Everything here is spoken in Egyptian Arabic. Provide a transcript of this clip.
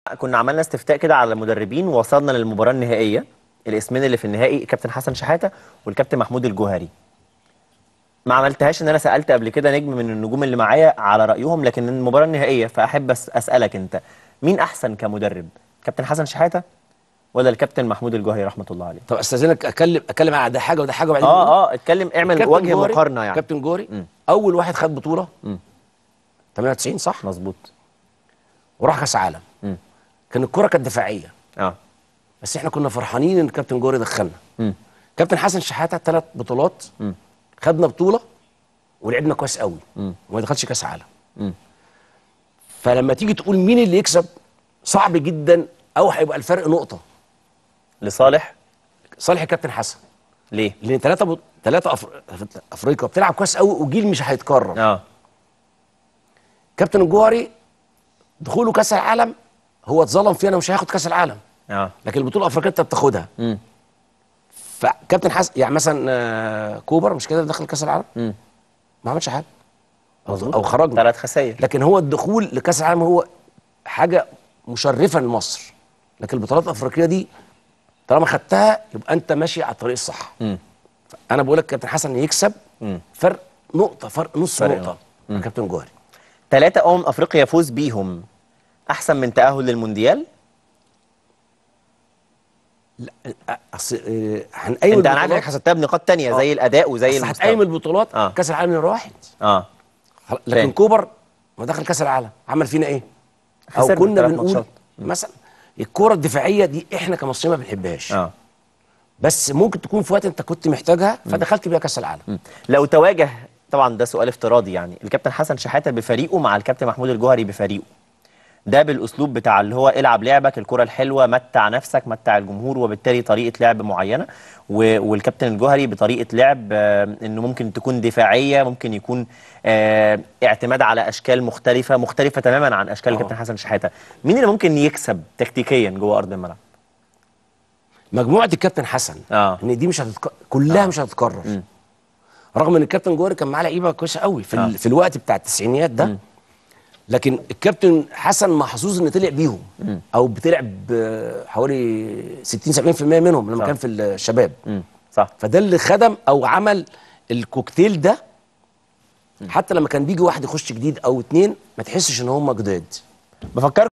كنا عملنا استفتاء كده على المدربين ووصلنا للمباراه النهائيه الاسمين اللي في النهائي الكابتن حسن شحاته والكابتن محمود الجوهري ما عملتهاش ان انا سالت قبل كده نجم من النجوم اللي معايا على رايهم لكن المباراه النهائيه فاحب أس- اسالك انت مين احسن كمدرب كابتن حسن شحاته ولا الكابتن محمود الجوهري رحمه الله عليه طب استاذنك اتكلم اتكلم على ده حاجه وده حاجه وبعدين نقول. اه اه اتكلم اعمل كابتن وجه جوري- مقارنه يعني كابتن جوري مم. اول واحد خد بطوله مم. 98 صح مظبوط وراح كاس عالم مم. كان الكره كانت دفاعيه اه بس احنا كنا فرحانين ان كابتن جوري دخلنا مم. كابتن حسن شحاته ثلاث بطولات مم. خدنا بطوله ولعبنا كويس قوي مم. وما دخلش كاس عالم مم. فلما تيجي تقول مين اللي يكسب صعب جدا او هيبقى الفرق نقطه لصالح صالح الكابتن حسن ليه لان ثلاثه بط... ثلاثه أفر... افريقيا بتلعب كويس قوي وجيل مش هيتكرر اه كابتن الجوهري دخوله كاس العالم هو اتظلم فيه انا مش هياخد كاس العالم اه لكن البطوله الافريقيه انت بتاخدها مم. فكابتن حسن يعني مثلا آه، كوبر مش كده دخل كاس العالم مم. ما عملش حاجه أو- مظبوط. او خرجنا ثلاث خسائر لكن هو الدخول لكاس العالم هو حاجه مشرفه لمصر لكن البطولات الافريقيه دي طالما خدتها يبقى انت ماشي على الطريق الصح مم. انا بقول لك كابتن حسن يكسب مم. فرق نقطه فرق نص فرق نقطه نقطة. مع كابتن جوهري ثلاثة أمم أفريقيا يفوز بيهم أحسن من تأهل للمونديال اصل آه، هنقيم أنت أنا عارف البطولات- إنك حسبتها بنقاط تانية زي الأداء وزي أصل هتقيم المستوى البطولات آه. كاس العالم نمره واحد آه لكن فاهم. كوبر ما دخل كاس العالم عمل فينا ايه؟ او خسرنا كنا ثلاث بنقول ماتشات. مثلا الكوره الدفاعيه دي احنا كمصريين ما بنحبهاش آه بس ممكن تكون في وقت انت كنت محتاجها فدخلت بيها كاس العالم لو تواجه طبعا ده سؤال افتراضي يعني الكابتن حسن شحاتة بفريقه مع الكابتن محمود الجوهري بفريقه ده بالاسلوب بتاع اللي هو العب لعبك الكره الحلوه متع نفسك متع الجمهور وبالتالي طريقه لعب معينه و- والكابتن الجوهري بطريقه لعب آه، انه ممكن تكون دفاعيه ممكن يكون آه، اعتماد على اشكال مختلفه مختلفه تماما عن اشكال آه. الكابتن حسن شحاته مين اللي ممكن يكسب تكتيكيا جوه ارض الملعب مجموعه الكابتن حسن آه. ان دي مش هتتك... كلها مش هتتكرر رغم ان الكابتن جوهري كان معاه لعيبه كويسه قوي في, آه. ال... في الوقت بتاع التسعينيات ده لكن الكابتن حسن محظوظ ان طلع بيهم او بتلعب آه، حوالي 60 70% منهم لما صح. كان في الشباب مم. صح فده اللي خدم او عمل الكوكتيل ده حتى لما كان بيجي واحد يخش جديد او اتنين ما تحسش ان هم جداد بفكر